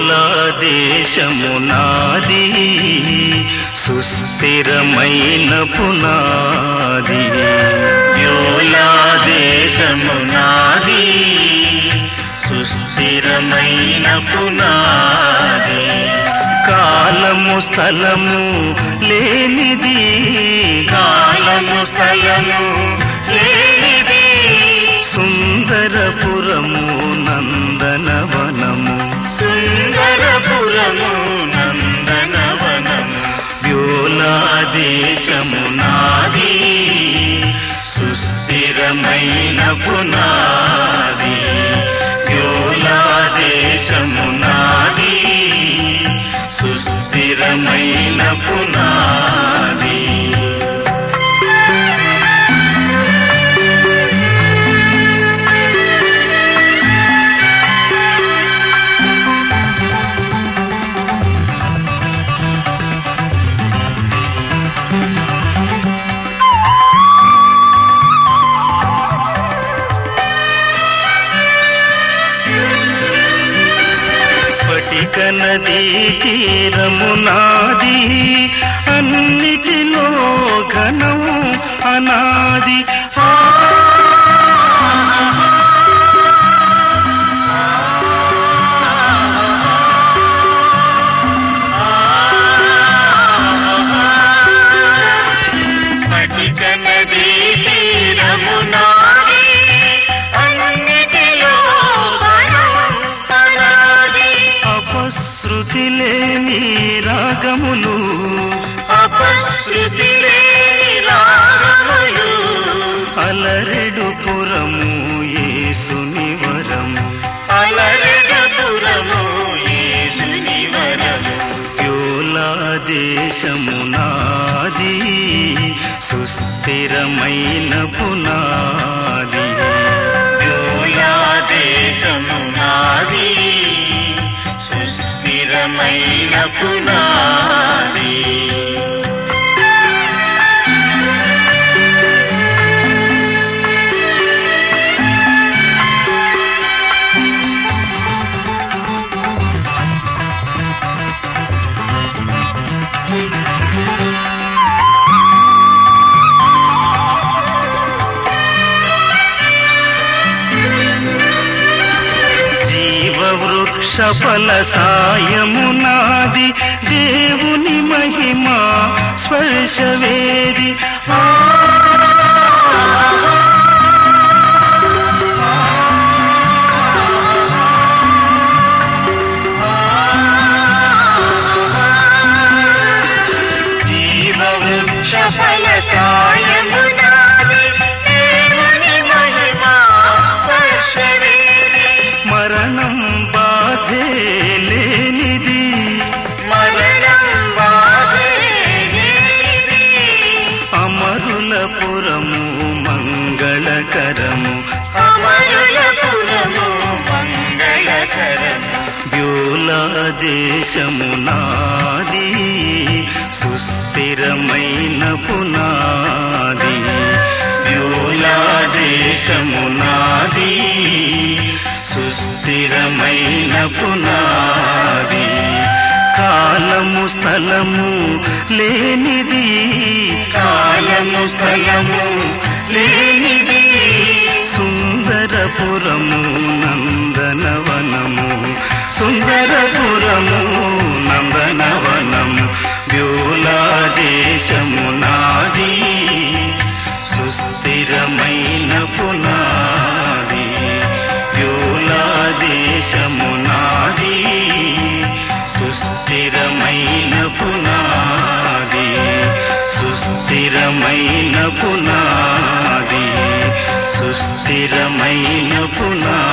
వ్యోలా దేశము నాది సుస్థిరమైన పునాది వ్యోలా దేశము నాది సుస్థిరమైన పునాది కాలము స్థలము లేనిది కాలము స్థలము లేనిది సుందరపురము నందనవనము సుందరపురము నందనవనము వ్యోలా దేశము నాది సుస్థిరమైన పునాది వ్యోలా దేశము నాది సుస్థిరమైన పునాది స్ఫటిక నదీ తీరము నాది అన్నిటిలో ఘనం అనాది ఆ స్ఫటిక నదీ తీరము నాది అన్నిటిలో అపశృతి లేని రాగములు అపశృతి లేని రాగములు అలరెడు పురము యేసుని వరము అలరడపురము యేసుని వరము యోలా దేశము నాది సుస్థిరమైన పునాది యోయా దేశము నాది సుస్థిరమైన పునాది జీవవృక్ష ఫల సాయము నాది దేవుని మహిమా స్పర్శవేది ఆ జీవవృక్ష ఫల సాయము నాది దేవుని మహిమా స్పర్శవేది మరణం బాధే లేనిది మరణం బాధే లేనిది. అమరుల పురము మంగళకరము అమరులపురము మంగళకరము వ్యోలా దేశము నాది సుస్థిరమైన పునాది వ్యోలా దేశము నాది సుస్థిరమైన పునాది కాలము స్థలము లేనిది కాలము స్థలము లేనిది సుందరపురము నందనవనము సుందరపురము నందనవనము వ్యోలా దేశము నాది సుస్థిరమైన పునాది వ్యోలా దేశము నాది సుస్థిరమైన పునాది సుస్థిరమైన పునాది సుస్థిరమైన పునాది